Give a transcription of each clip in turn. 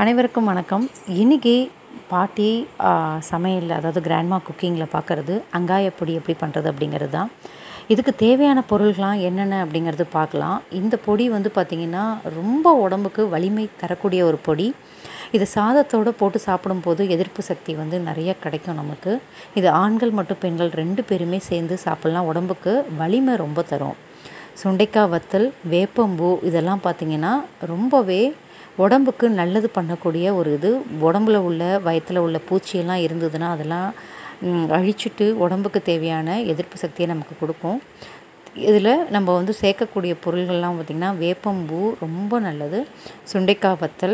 அனைவருக்கும் வணக்கம் இன்றைக்கி பாட்டி சமையல் அதாவது கிராண்ட்மா குக்கிங்கில் பார்க்குறது அங்காய பொடி எப்படி பண்ணுறது அப்படிங்கிறது தான் இதுக்கு தேவையான பொருள்கள்லாம் என்னென்ன அப்படிங்கிறது பார்க்கலாம் இந்த பொடி வந்து பார்த்திங்கன்னா ரொம்ப உடம்புக்கு வலிமை தரக்கூடிய ஒரு பொடி இது சாதத்தோடு போட்டு சாப்பிடும்போது எதிர்ப்பு சக்தி வந்து நிறைய கிடைக்கும் நமக்கு இது ஆண்கள் மற்றும் பெண்கள் ரெண்டு பேருமே சேர்ந்து சாப்பிட்லாம் உடம்புக்கு வலிமை ரொம்ப தரும் சுண்டைக்காய் வத்தல் வேப்பம்பூ இதெல்லாம் பார்த்திங்கன்னா ரொம்பவே உடம்புக்கு நல்லது பண்ணக்கூடிய ஒரு இது உடம்புல உள்ள வயத்தில் உள்ள பூச்சியெல்லாம் இருந்ததுன்னா அதெல்லாம் ம், அழிச்சிட்டு உடம்புக்கு தேவையான எதிர்ப்பு சக்தியை நமக்கு கொடுக்கும் இதில் நம்ம வந்து சேர்க்கக்கூடிய பொருள்கள்லாம் பார்த்திங்கன்னா வேப்பம்பூ ரொம்ப நல்லது சுண்டைக்காய் வத்தல்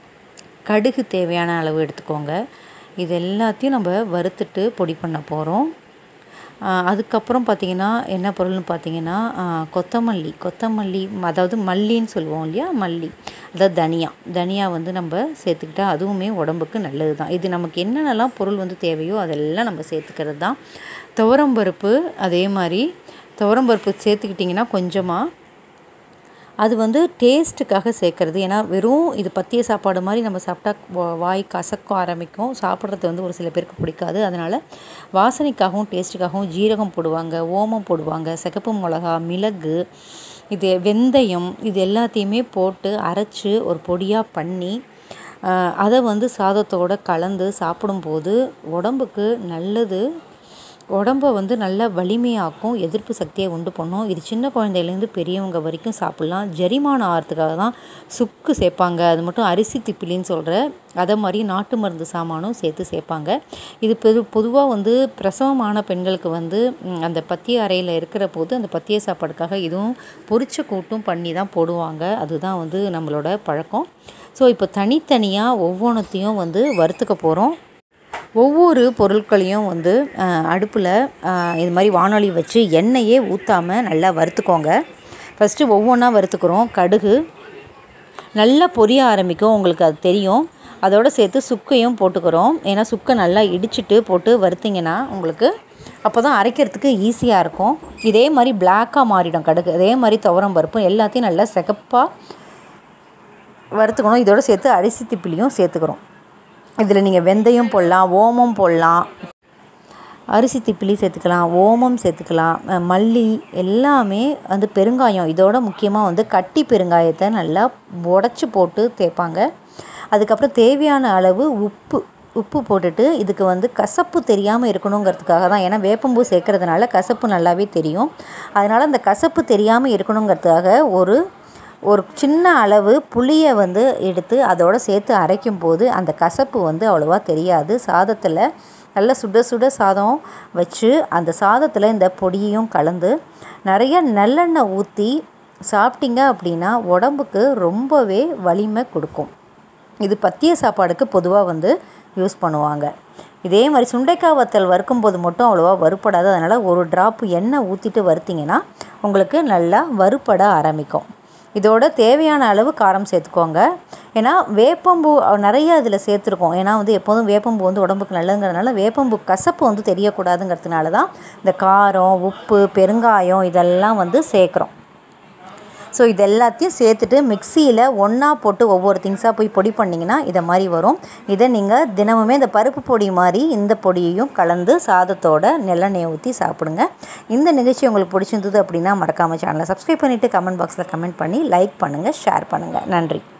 கடுகு தேவையான அளவு எடுத்துக்கோங்க இது எல்லாத்தையும் நம்ம வறுத்துட்டு பொடி பண்ண போகிறோம் அதுக்கப்புறம் பார்த்திங்கன்னா என்ன பொருள்னு பார்த்தீங்கன்னா கொத்தமல்லி கொத்தமல்லி ம- அதாவது மல்லின்னு சொல்லுவோம் இல்லையா மல்லி அதாவது தனியா தனியா வந்து நம்ம சேர்த்துக்கிட்டா அதுவுமே உடம்புக்கு நல்லது தான் இது நமக்கு என்னென்னலாம் பொருள் வந்து தேவையோ அதெல்லாம் நம்ம சேர்த்துக்கிறது தான் துவரம்பருப்பு அதே மாதிரி துவரம்பருப்பு சேர்த்துக்கிட்டிங்கன்னா கொஞ்சமாக அது வந்து டேஸ்ட்டுக்காக சேர்க்கறது ஏன்னா வெறும் இது பத்திய சாப்பாடு மாதிரி நம்ம சாப்பிட்டா வா- வாய் கசக்க ஆரம்பிக்கும் சாப்பிட்றது வந்து ஒரு சில பேருக்கு பிடிக்காது அதனால் வாசனைக்காகவும் டேஸ்ட்டுக்காகவும் ஜீரகம் போடுவாங்க ஓமம் போடுவாங்க சிகப்பு மிளகா மிளகு இது வெந்தயம் இது எல்லாத்தையுமே போட்டு அரைச்சி ஒரு பொடியாக பண்ணி ஆஹ், அதை வந்து சாதத்தோட கலந்து சாப்பிடும்போது உடம்புக்கு நல்லது உடம்ப வந்து நல்லா வலிமையாக்கும் எதிர்ப்பு சக்தியை உண்டு பண்ணும் இது சின்ன குழந்தையிலேருந்து பெரியவங்க வரைக்கும் சாப்பிட்லாம் ஜெரிமானம் ஆகிறதுக்காக தான் சுக்கு சேர்ப்பாங்க அது மட்டும் அரிசி திப்பிலின்னு சொல்கிற அதை மாதிரி நாட்டு மருந்து சாமானும் சேர்த்து சேர்ப்பாங்க இது பொது பொதுவாக வந்து பிரசவமான பெண்களுக்கு வந்து ம், அந்த பத்திய அறையில் இருக்கிற போது அந்த பத்திய சாப்பாடுக்காக இதுவும் பொரிச்ச கூட்டும் பண்ணி தான் போடுவாங்க அதுதான் வந்து நம்மளோட பழக்கம் ஸோ இப்போ தனித்தனியாக ஒவ்வொன்றத்தையும் வந்து வறுத்துக்க போகிறோம் ஒவ்வொரு பொருட்களையும் வந்து அடுப்பில் இது மாதிரி வானொலி வச்சு எண்ணெயே ஊற்றாமல் நல்லா வறுத்துக்கோங்க ஃபஸ்ட்டு ஒவ்வொன்றா வறுத்துக்கிறோம் கடுகு நல்லா பொரிய ஆரம்பிக்கும் உங்களுக்கு அது தெரியும் அதோட சேர்த்து சுக்கையும் போட்டுக்கிறோம் ஏன்னா சுக்கை நல்லா இடிச்சிட்டு போட்டு வறுத்தீங்கன்னா உங்களுக்கு அப்போ தான் அரைக்கிறதுக்கு ஈஸியாக இருக்கும் இதே மாதிரி பிளாக்காக மாறிடும் கடுகு அதே மாதிரி துவரம் பருப்பு எல்லாத்தையும் நல்லா சிகப்பாக வறுத்துக்கணும் இதோட சேர்த்து அரிசி திப்பிலியும் சேர்த்துக்கிறோம் இதில் நீங்கள் வெந்தயம் போடலாம் ஓமம் போடலாம் அரிசி திப்பிலி சேர்த்துக்கலாம் ஓமம் சேர்த்துக்கலாம் அஹ் மல்லி எல்லாமே வந்து பெருங்காயம் இதோட முக்கியமாக வந்து கட்டி பெருங்காயத்தை நல்லா உடச்சி போட்டு தேய்ப்பாங்க அதுக்கப்புறம் தேவையான அளவு உப்பு உப்பு போட்டுட்டு இதுக்கு வந்து கசப்பு தெரியாமல் இருக்கணுங்கிறதுக்காக தான் ஏன்னா வேப்பம்பூ சேர்க்கறதுனால கசப்பு நல்லாவே தெரியும் அதனால் அந்த கசப்பு தெரியாமல் இருக்கணுங்கிறதுக்காக ஒரு ஒரு சின்ன அளவு புளியை வந்து எடுத்து அதோட சேர்த்து அரைக்கும் போது அந்த கசப்பு வந்து அவ்வளோவா தெரியாது சாதத்தில் நல்லா சுட சுட சாதம் வச்சு அந்த சாதத்தில் இந்த பொடியையும் கலந்து நிறைய நல்லெண்ணெய் ஊற்றி சாப்பிட்டீங்க அப்படின்னா உடம்புக்கு ரொம்பவே வலிமை கொடுக்கும் இது பத்திய சாப்பாடுக்கு பொதுவாக வந்து யூஸ் பண்ணுவாங்க இதே மாதிரி சுண்டைக்காய் வத்தல் வறுக்கும்போது மட்டும் அவ்வளோவா வறுப்படாது அதனால் ஒரு ட்ராப் எண்ணெய் ஊற்றிட்டு வறுத்தீங்கன்னா உங்களுக்கு நல்லா வறுப்பட ஆரம்பிக்கும் இதோட தேவையான அளவு காரம் சேர்த்துக்கோங்க ஏன்னா வேப்பம்பூ அஹ், நிறைய இதில் சேர்த்துருக்கோம் ஏன்னா வந்து எப்போதும் வேப்பம்பூ வந்து உடம்புக்கு நல்லதுங்கிறதுனால வேப்பம்பூ கசப்பு வந்து தெரியக்கூடாதுங்கிறதுனால தான் இந்த காரம் உப்பு பெருங்காயம் இதெல்லாம் வந்து சேர்க்குறோம் ஸோ இது எல்லாத்தையும் சேர்த்துட்டு மிக்சியில் ஒன்றா போட்டு ஒவ்வொரு திங்ஸாக போய் பொடி பண்ணிங்கன்னா இதை மாதிரி வரும் இதை நீங்கள் தினமுமே இந்த பருப்பு பொடி மாதிரி இந்த பொடியையும் கலந்து சாதத்தோட நல்லெண்ணெயை ஊற்றி சாப்பிடுங்க இந்த நிகழ்ச்சி உங்களுக்கு பிடிச்சிருந்தது அப்படின்னா மறக்காமல் சேனலை சப்ஸ்கிரைப் பண்ணிவிட்டு கமெண்ட் பாக்ஸில் கமெண்ட் பண்ணி லைக் பண்ணுங்கள் ஷேர் பண்ணுங்கள் நன்றி